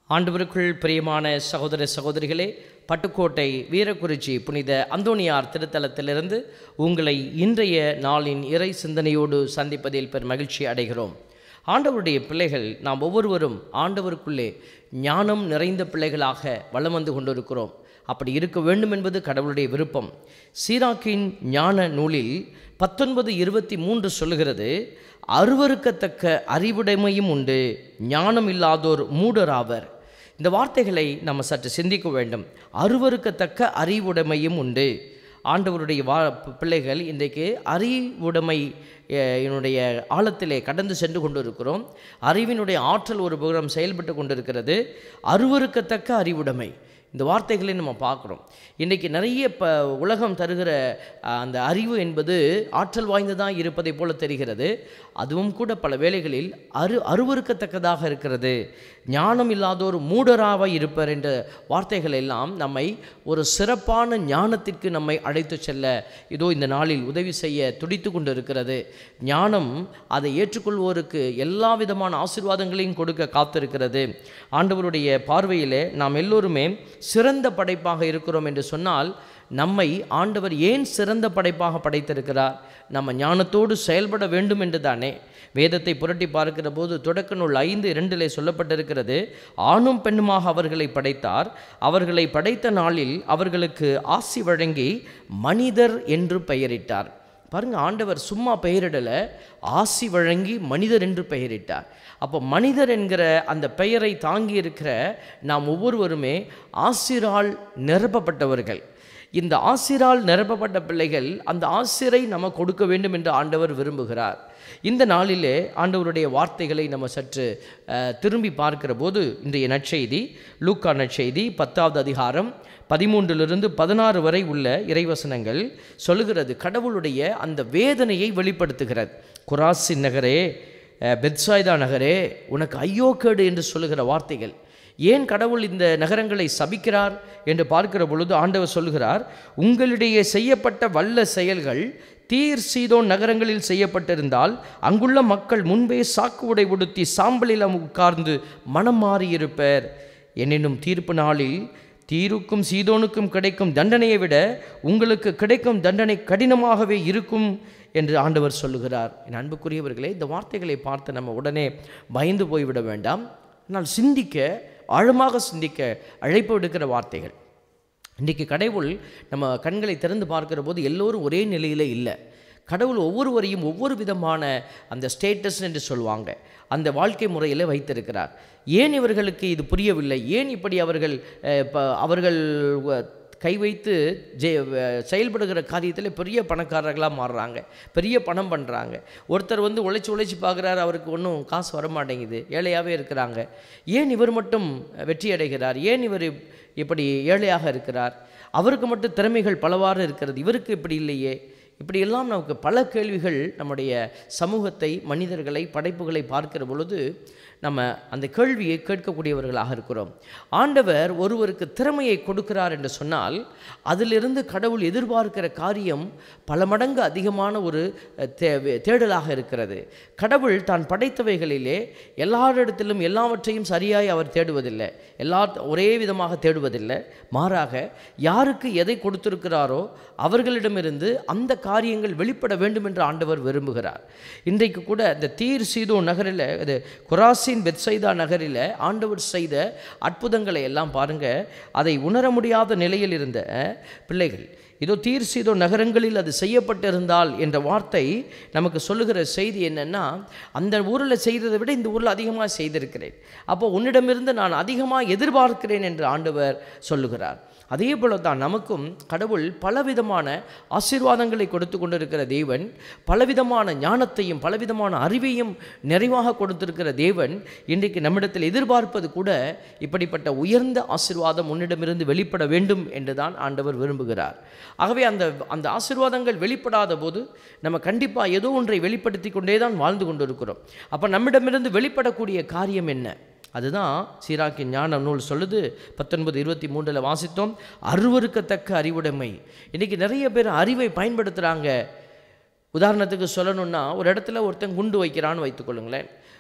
ஆண்டவருக்குள் பிரியமான சகோதர சகோதரிகளே பட்டுக்கோட்டை வீரக்குறிச்சி புனித அந்தோணியார் திருத்தலத்திலிருந்து உங்களை இன்றைய நாளின் இறை சிந்தனையோடு சந்திப்பதில் பெரும் மகிழ்ச்சி அடைகிறோம் ஆண்டவருடைய பிள்ளைகள் நாம் ஒவ்வொருவரும் ஆண்டவருக்குள்ளே ஞானம் நிறைந்த பிள்ளைகளாக வலம் வந்து கொண்டிருக்கிறோம் அப்படி இருக்க வேண்டும் என்பது கடவுளுடைய விருப்பம் சீராக்கின் ஞான நூலில் பத்தொன்பது இருபத்தி மூன்று சொல்லுகிறது அருவருக்கத்தக்க அறிவுடைமையும் உண்டு ஞானம் இல்லாதோர் மூடராவர் இந்த வார்த்தைகளை நம்ம சற்று சிந்திக்க வேண்டும் அருவருக்கத்தக்க அறிவுடைமையும் உண்டு ஆண்டவருடைய வா பிள்ளைகள் இன்றைக்கு அறிவுடைமை அஹ், என்னுடைய ஆழத்திலே கடந்து சென்று கொண்டிருக்கிறோம் அறிவினுடைய ஆற்றல் ஒரு புறம் செயல்பட்டு கொண்டிருக்கிறது அருவருக்கத்தக்க அறிவுடைமை இந்த வார்த்தைகளை நம்ம பார்க்குறோம் இன்றைக்கி நிறைய இப்போ உலகம் தருகிற அஹ், அந்த அறிவு என்பது ஆற்றல் வாய்ந்ததாக இருப்பதை போல தெரிகிறது அதுவும் கூட பல வேளைகளில் அரு அருவருக்கத்தக்கதாக இருக்கிறது ஞானம் இல்லாதோர் மூடராக இருப்பர் என்ற வார்த்தைகள் எல்லாம் நம்மை ஒரு சிறப்பான ஞானத்திற்கு நம்மை அழைத்து செல்ல இதோ இந்த நாளில் உதவி செய்ய துடித்து கொண்டு இருக்கிறது ஞானம் அதை ஏற்றுக்கொள்வோருக்கு எல்லா விதமான ஆசீர்வாதங்களையும் கொடுக்க காத்திருக்கிறது ஆண்டவருடைய பார்வையிலே நாம் எல்லோருமே சிறந்த படைப்பாக இருக்கிறோம் என்று சொன்னால் நம்மை ஆண்டவர் ஏன் சிறந்த படைப்பாக படைத்திருக்கிறார் நம்ம ஞானத்தோடு செயல்பட வேண்டும் என்று தானே வேதத்தை புரட்டி பார்க்கிற போது தொடக்க நூல் ஐந்து இரண்டிலே சொல்லப்பட்டிருக்கிறது ஆணும் பெண்ணுமாக அவர்களை படைத்தார் அவர்களை படைத்த நாளில் அவர்களுக்கு ஆசி வழங்கி மனிதர் என்று பெயரிட்டார் பாருங்க ஆண்டவர் சும்மா பெயரிடல ஆசி வழங்கி மனிதர் என்று பெயரிட்டார் அப்போ மனிதர் என்கிற அந்த பெயரை தாங்கி இருக்கிற நாம் ஒவ்வொருவருமே ஆசிரால் நிரப்பப்பட்டவர்கள் இந்த ஆசிரால் நிரப்பப்பட்ட பிள்ளைகள் அந்த ஆசிரை நம்ம கொடுக்க வேண்டும் என்று ஆண்டவர் விரும்புகிறார் இந்த நாளிலே ஆண்டவருடைய வார்த்தைகளை நம்ம சற்று அஹ், திரும்பி பார்க்கிற போது இன்றைய நற்செய்தி லூக்கா நற்செய்தி பத்தாவது அதிகாரம் பதிமூன்றிலிருந்து பதினாறு வரை உள்ள இறைவசனங்கள் சொல்லுகிறது கடவுளுடைய அந்த வேதனையை வெளிப்படுத்துகிறது குராசின் நகரே அஹ், பெத்சாய்தா நகரே உனக்கு ஐயோ கேடு என்று சொல்லுகிற வார்த்தைகள் ஏன் கடவுள் இந்த நகரங்களை சபிக்கிறார் என்று பார்க்கிற பொழுது ஆண்டவர் சொல்லுகிறார் உங்களிடையே செய்யப்பட்ட வல்ல செயல்கள் தீர் சீதோன் நகரங்களில் செய்யப்பட்டிருந்தால் அங்குள்ள மக்கள் முன்பே சாக்கு உடை உடுத்தி சாம்பலில் உட்கார்ந்து மனம் மாறியிருப்பர் எனினும் தீர்ப்பு நாளில் தீருக்கும் சீதோனுக்கும் கிடைக்கும் தண்டனையை விட உங்களுக்கு கிடைக்கும் தண்டனை கடினமாகவே இருக்கும் என்று ஆண்டவர் சொல்லுகிறார் என் அன்புக்குரியவர்களே இந்த வார்த்தைகளை பார்த்து நம்ம உடனே பயந்து போய்விட வேண்டாம் ஆனால் சிந்திக்க ஆழமாக சிந்திக்க அழைப்பு விடுக்கிற வார்த்தைகள் இன்றைக்கி கடவுள் நம்ம கண்களை திறந்து பார்க்கிற போது எல்லோரும் ஒரே நிலையில் இல்லை கடவுள் ஒவ்வொருவரையும் ஒவ்வொரு விதமான அந்த ஸ்டேட்டஸ் என்று சொல்லுவாங்க அந்த வாழ்க்கை முறையில் வைத்திருக்கிறார் ஏன் இவர்களுக்கு இது புரியவில்லை ஏன் இப்படி அவர்கள் அஹ், இப்ப அவர்கள் வ- கை வைத்து ஜெ வ- செயல்படுகிற காரியத்தில் பெரிய பணக்காரர்களாக மாறுறாங்க பெரிய பணம் பண்ணுறாங்க ஒருத்தர் வந்து உழைச்சி உழைச்சி பார்க்குறாரு அவருக்கு ஒன்றும் காசு வர மாட்டேங்குது ஏழையாகவே இருக்கிறாங்க ஏன் இவர் மட்டும் வெற்றி அடைகிறார் ஏன் இவர் இப்- இப்படி ஏழையாக இருக்கிறார் அவருக்கு மட்டும் திறமைகள் பலவாறு இருக்கிறது இவருக்கு இப்படி இல்லையே இப்படியெல்லாம் நமக்கு பல கேள்விகள் நம்முடைய சமூகத்தை மனிதர்களை படைப்புகளை பார்க்கிற பொழுது நம்ம அந்த கேள்வியை கேட்கக்கூடியவர்களாக இருக்கிறோம் ஆண்டவர் ஒருவருக்கு திறமையை கொடுக்கிறார் என்று சொன்னால் அதிலிருந்து கடவுள் எதிர்பார்க்கிற காரியம் பல மடங்கு அதிகமான ஒரு அஹ், தே- தேடலாக இருக்கிறது கடவுள் தான் படைத்தவைகளிலே எல்லாரிடத்திலும் எல்லாவற்றையும் சரியாய் அவர் தேடுவதில்லை எல்லா ஒரே விதமாக தேடுவதில்லை மாறாக யாருக்கு எதை கொடுத்திருக்கிறாரோ அவர்களிடமிருந்து அந்த காரியங்கள் வெளிப்பட வேண்டும் என்று ஆண்டவர் விரும்புகிறார் இன்றைக்கு கூட இந்த தீர் சீதோ நகரில் இது குராசின் பெத்சைதா நகரில் ஆண்டவர் செய்த அற்புதங்களை எல்லாம் பாருங்க அதை உணர முடியாத நிலையில் இருந்த பிள்ளைகள் இதோ தீர் சீதோ நகரங்களில் அது செய்யப்பட்டிருந்தால் என்ற வார்த்தை நமக்கு சொல்லுகிற செய்தி என்னன்னா அந்த ஊரில் செய்ததை விட இந்த ஊரில் அதிகமாக செய்திருக்கிறேன் அப்போ உன்னிடமிருந்து நான் அதிகமாக எதிர்பார்க்கிறேன் என்று ஆண்டவர் சொல்லுகிறார் அதே போல தான் நமக்கும் கடவுள் பலவிதமான ஆசீர்வாதங்களை கொடுத்து கொண்டிருக்கிற தேவன் பலவிதமான ஞானத்தையும் பலவிதமான அறிவையும் நிறைவாக கொடுத்திருக்கிற தேவன் இன்றைக்கு நம்மிடத்தில் எதிர்பார்ப்பது கூட இப்படிப்பட்ட உயர்ந்த ஆசீர்வாதம் உன்னிடமிருந்து வெளிப்பட வேண்டும் என்று தான் ஆண்டவர் விரும்புகிறார் ஆகவே அந்த அந்த ஆசீர்வாதங்கள் வெளிப்படாத போது நம்ம கண்டிப்பாக ஏதோ ஒன்றை வெளிப்படுத்தி கொண்டே தான் வாழ்ந்து கொண்டிருக்கிறோம் அப்போ நம்மிடமிருந்து வெளிப்படக்கூடிய காரியம் என்ன அதுதான் சீராக்கின் ஞான நூல் சொல்லுது பத்தொன்பது இருபத்தி மூன்றில் வாசித்தோம் அருவருக்கத்தக்க அறிவுடைமை இன்றைக்கி நிறைய பேர் அறிவை பயன்படுத்துகிறாங்க உதாரணத்துக்கு சொல்லணும்னா ஒரு இடத்துல ஒருத்தன் குண்டு வைக்கிறான்னு வைத்துக்கொள்ளுங்களேன்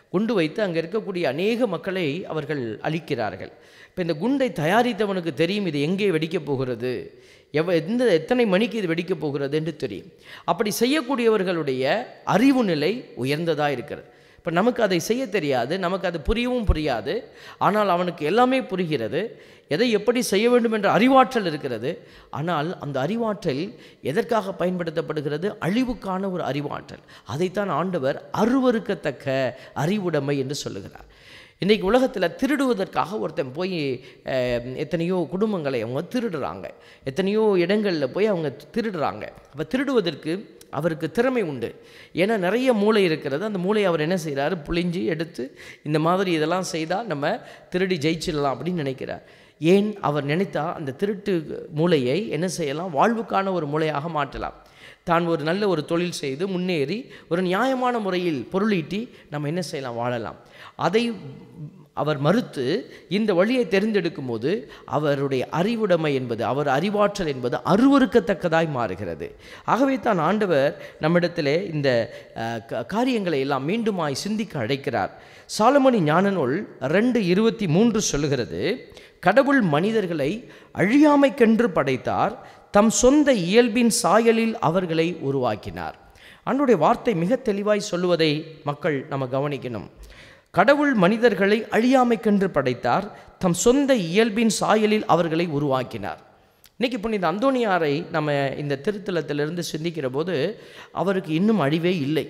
குண்டு வைத்து அங்கே இருக்கக்கூடிய அநேக மக்களை அவர்கள் அழிக்கிறார்கள் இப்போ இந்த குண்டை தயாரித்தவனுக்கு தெரியும் இது எங்கே வெடிக்கப் போகிறது எவ எந்த எத்தனை மணிக்கு இது வெடிக்கப் போகிறது என்று தெரியும் அப்படி செய்யக்கூடியவர்களுடைய அறிவு நிலை உயர்ந்ததாக இருக்கிறது இப்போ நமக்கு அதை செய்ய தெரியாது நமக்கு அது புரியவும் புரியாது ஆனால் அவனுக்கு எல்லாமே புரிகிறது எதை எப்படி செய்ய வேண்டும் என்ற அறிவாற்றல் இருக்கிறது ஆனால் அந்த அறிவாற்றல் எதற்காக பயன்படுத்தப்படுகிறது அழிவுக்கான ஒரு அறிவாற்றல் அதைத்தான் ஆண்டவர் அருவருக்கத்தக்க அறிவுடைமை என்று சொல்லுகிறார் இன்றைக்கி உலகத்தில் திருடுவதற்காக ஒருத்தன் போய் அஹ், எத்தனையோ குடும்பங்களை அவங்க திருடுறாங்க எத்தனையோ இடங்களில் போய் அவங்க திருடுறாங்க அப்போ திருடுவதற்கு அவருக்கு திறமை உண்டு ஏன்னா நிறைய மூளை இருக்கிறது அந்த மூளையை அவர் என்ன செய்கிறாரு புளிஞ்சு எடுத்து இந்த மாதிரி இதெல்லாம் செய்தால் நம்ம திருடி ஜெயிச்சிடலாம் அப்படின்னு நினைக்கிறார் ஏன் அவர் நினைத்தா அந்த திருட்டு மூளையை என்ன செய்யலாம் வாழ்வுக்கான ஒரு மூளையாக மாற்றலாம் தான் ஒரு நல்ல ஒரு தொழில் செய்து முன்னேறி ஒரு நியாயமான முறையில் பொருளீட்டி நம்ம என்ன செய்யலாம் வாழலாம் அதை அவர் மறுத்து இந்த வழியை தெரிந்தெடுக்கும் போது அவருடைய அறிவுடைமை என்பது அவர் அறிவாற்றல் என்பது அருவருக்கத்தக்கதாய் மாறுகிறது ஆகவே தான் ஆண்டவர் நம்மிடத்திலே இந்த அஹ், க- காரியங்களை எல்லாம் மீண்டுமாய் சிந்திக்க அழைக்கிறார் சாலமணி ஞான நூல் ரெண்டு இருபத்தி மூன்று சொல்லுகிறது கடவுள் மனிதர்களை அழியாமைக்கென்று படைத்தார் தம் சொந்த இயல்பின் சாயலில் அவர்களை உருவாக்கினார் அன்னுடைய வார்த்தை மிக தெளிவாய் சொல்லுவதை மக்கள் நம்ம கவனிக்கணும் கடவுள் மனிதர்களை அழியாமைக்கென்று படைத்தார் தம் சொந்த இயல்பின் சாயலில் அவர்களை உருவாக்கினார் இன்னைக்கு புனித அந்தோணியாரை நம்ம இந்த திருத்தலத்திலிருந்து சிந்திக்கிற போது அவருக்கு இன்னும் அழிவே இல்லை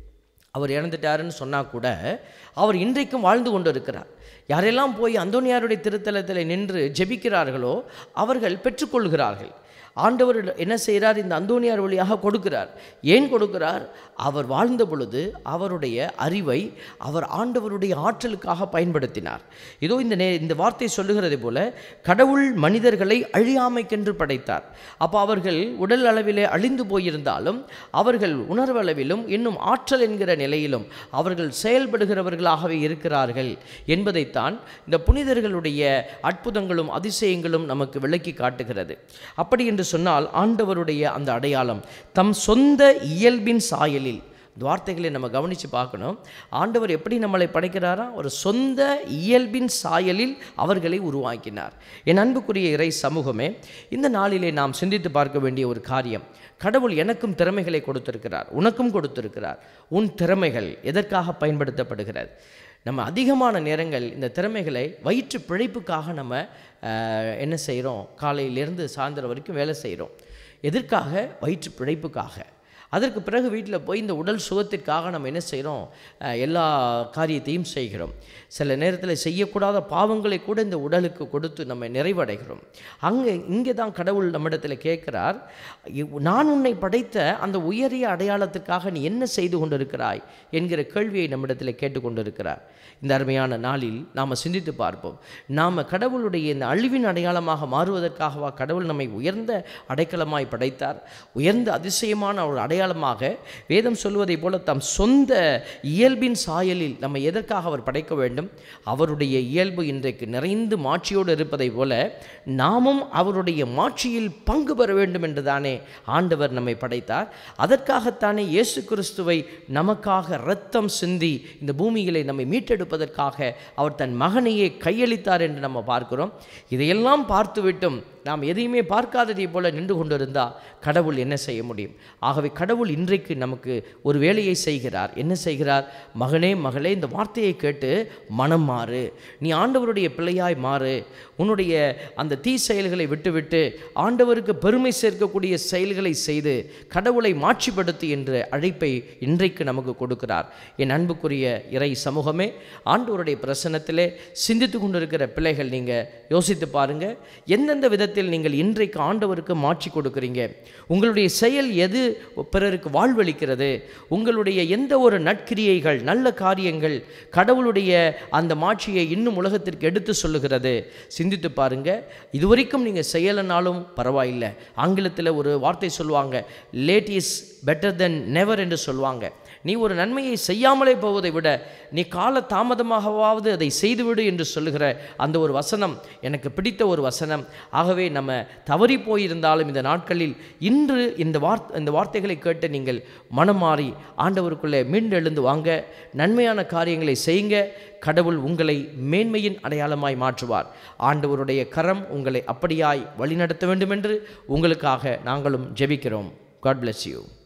அவர் இறந்துட்டாருன்னு சொன்னால் கூட அவர் இன்றைக்கும் வாழ்ந்து கொண்டு இருக்கிறார் யாரெல்லாம் போய் அந்தோனியாருடைய திருத்தலத்தில் நின்று ஜெபிக்கிறார்களோ அவர்கள் பெற்றுக்கொள்கிறார்கள் ஆண்டவர் என்ன செய்கிறார் இந்த அந்தோனியார் வழியாக கொடுக்கிறார் ஏன் கொடுக்கிறார் அவர் வாழ்ந்த பொழுது அவருடைய அறிவை அவர் ஆண்டவருடைய ஆற்றலுக்காக பயன்படுத்தினார் இதோ இந்த நே இந்த வார்த்தை சொல்லுகிறது போல கடவுள் மனிதர்களை அழியாமைக்கென்று படைத்தார் அப்போ அவர்கள் உடல் அளவிலே அழிந்து போயிருந்தாலும் அவர்கள் உணர்வளவிலும் இன்னும் ஆற்றல் என்கிற நிலையிலும் அவர்கள் செயல்படுகிறவர்களாகவே இருக்கிறார்கள் என்பதைத்தான் இந்த புனிதர்களுடைய அற்புதங்களும் அதிசயங்களும் நமக்கு விளக்கி காட்டுகிறது அப்படி என்று சொன்னால் ஆண்டவருடைய அந்த அடையாளம் தம் சொந்த இயல்பின் சாயலில் இந்த வார்த்தைகளை நம்ம கவனித்து பார்க்கணும் ஆண்டவர் எப்படி நம்மளை படைக்கிறாரா ஒரு சொந்த இயல்பின் சாயலில் அவர்களை உருவாக்கினார் என் அன்புக்குரிய இறை சமூகமே இந்த நாளிலே நாம் சிந்தித்து பார்க்க வேண்டிய ஒரு காரியம் கடவுள் எனக்கும் திறமைகளை கொடுத்திருக்கிறார் உனக்கும் கொடுத்திருக்கிறார் உன் திறமைகள் எதற்காக பயன்படுத்தப்படுகிறது நம்ம அதிகமான நேரங்கள் இந்த திறமைகளை வயிற்று பிழைப்புக்காக நம்ம அஹ், என்ன செய்கிறோம் காலையிலேருந்து சாயந்தரம் வரைக்கும் வேலை செய்கிறோம் எதற்காக வயிற்று பிழைப்புக்காக அதற்கு பிறகு வீட்டில் போய் இந்த உடல் சுகத்திற்காக நம்ம என்ன செய்கிறோம் அஹ், எல்லா காரியத்தையும் செய்கிறோம் சில நேரத்தில் செய்யக்கூடாத பாவங்களை கூட இந்த உடலுக்கு கொடுத்து நம்ம நிறைவடைகிறோம் அங்கே இங்கே தான் கடவுள் நம்மிடத்தில் கேட்கிறார் இவ்- நான் உன்னை படைத்த அந்த உயரிய அடையாளத்துக்காக நீ என்ன செய்து கொண்டிருக்கிறாய் என்கிற கேள்வியை நம்மிடத்தில் கேட்டுக்கொண்டிருக்கிறார் இந்த அருமையான நாளில் நாம் சிந்தித்து பார்ப்போம் நாம் கடவுளுடைய இந்த அழிவின் அடையாளமாக மாறுவதற்காகவா கடவுள் நம்மை உயர்ந்த அடைக்கலமாய் படைத்தார் உயர்ந்த அதிசயமான ஒரு அடையாளமாக வேதம் சொல்வதைப் போல தம் சொந்த இயல்பின் சாயலில் நம்ம எதற்காக அவர் படைக்க வேண்டும் அவருடைய இயல்பு இன்றைக்கு நிறைந்து மாட்சியோடு இருப்பதைப் போல நாமும் அவருடைய மாட்சியில் பங்கு பெற வேண்டும் என்று தானே ஆண்டவர் நம்மை படைத்தார் அதற்காகத்தானே இயேசு கிறிஸ்துவை நமக்காக இரத்தம் சிந்தி இந்த பூமியிலே நம்மை மீட்டெடுப்பதற்காக அவர் தன் மகனையே கையளித்தார் என்று நம்ம பார்க்கிறோம் இதையெல்லாம் பார்த்துவிட்டும் நாம் எதையுமே பார்க்காததை போல நின்று கொண்டிருந்தால் கடவுள் என்ன செய்ய முடியும் ஆகவே கடவுள் இன்றைக்கு நமக்கு ஒரு வேலையை செய்கிறார் என்ன செய்கிறார் மகனே மகளே இந்த வார்த்தையை கேட்டு மனம் மாறு நீ ஆண்டவருடைய பிள்ளையாய் மாறு உன்னுடைய அந்த தீ செயல்களை விட்டுவிட்டு ஆண்டவருக்கு பெருமை சேர்க்கக்கூடிய செயல்களை செய்து கடவுளை மாட்சிப்படுத்து என்ற அழைப்பை இன்றைக்கு நமக்கு கொடுக்கிறார் என் அன்புக்குரிய இறை சமூகமே ஆண்டவருடைய பிரசன்னத்திலே சிந்தித்து கொண்டிருக்கிற பிள்ளைகள் நீங்கள் யோசித்து பாருங்க எந்தெந்த விதத்தில் நீங்கள் இன்றைக்கு ஆண்டவருக்கு மாட்சி கொடுக்குறீங்க உங்களுடைய செயல் எது பிறருக்கு வாழ்வளிக்கிறது உங்களுடைய எந்த ஒரு நற்கிரியைகள் நல்ல காரியங்கள் கடவுளுடைய அந்த மாட்சியை இன்னும் உலகத்திற்கு எடுத்து சொல்லுகிறது சிந்தித்து பாருங்க இதுவரைக்கும் நீங்கள் செய்யலைனாலும் பரவாயில்லை ஆங்கிலத்தில் ஒரு வார்த்தை சொல்லுவாங்க late is better then never என்று சொல்லுவாங்க நீ ஒரு நன்மையை செய்யாமலே போவதை விட நீ கால தாமதமாகவாவது அதை செய்துவிடு என்று சொல்லுகிற அந்த ஒரு வசனம் எனக்கு பிடித்த ஒரு வசனம் ஆகவே நம்ம தவறி போயிருந்தாலும் இந்த நாட்களில் இன்று இந்த வார்த் இந்த வார்த்தைகளை கேட்டு நீங்கள் மனம் மாறி ஆண்டவருக்குள்ளே மீண்டெழுந்து வாங்க நன்மையான காரியங்களை செய்யுங்க கடவுள் உங்களை மேன்மையின் அடையாளமாய் மாற்றுவார் ஆண்டவருடைய கரம் உங்களை அப்படியாய் வழிநடத்த வேண்டும் என்று உங்களுக்காக நாங்களும் ஜெபிக்கிறோம் காட் bless யூ